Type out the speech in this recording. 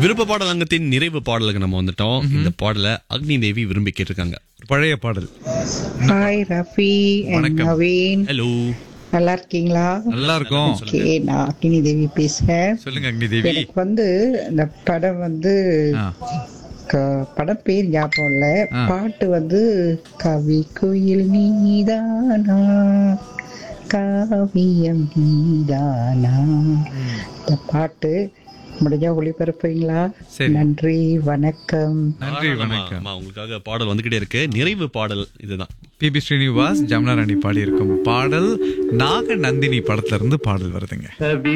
விருப்ப பாடல் அங்கத்தின் நிறைவு பாடலுக்கு நம்ம வந்துட்டோம் இந்த பாடலை அக்னி தேவி விரும்பி கேட்டிருக்காங்க ஒரு பழைய பாடல் ஹாய் ரஃபி and வணக்கம். நவீன் ஹலோ நல்லா இருக்கீங்களா நல்லா இருக்கும் ஓகே நான் அக்னி தேவி பேசுறேன் சொல்லுங்க அக்னி தேவி எனக்கு வந்து இந்த படம் வந்து ஆ, க- படம் பேர் ஞாபகம் இல்ல ஆ. பாட்டு வந்து கவி குயில் நீதானா காவியம் நீதானா இந்த பாட்டு முடிஞ்சா ஒளிபரப்புறீங்களா சரி. நன்றி வணக்கம் நன்றி வணக்கம் ஆமா, உங்களுக்காக பாடல் வந்துகிட்டே இருக்கு நிறைவு பாடல் இதுதான் பி பி ஸ்ரீனிவாஸ் ஜமுனா ராணி பாடி இருக்கும் பாடல் நாக நந்தினி படத்துல இருந்து பாடல் வருதுங்க கவி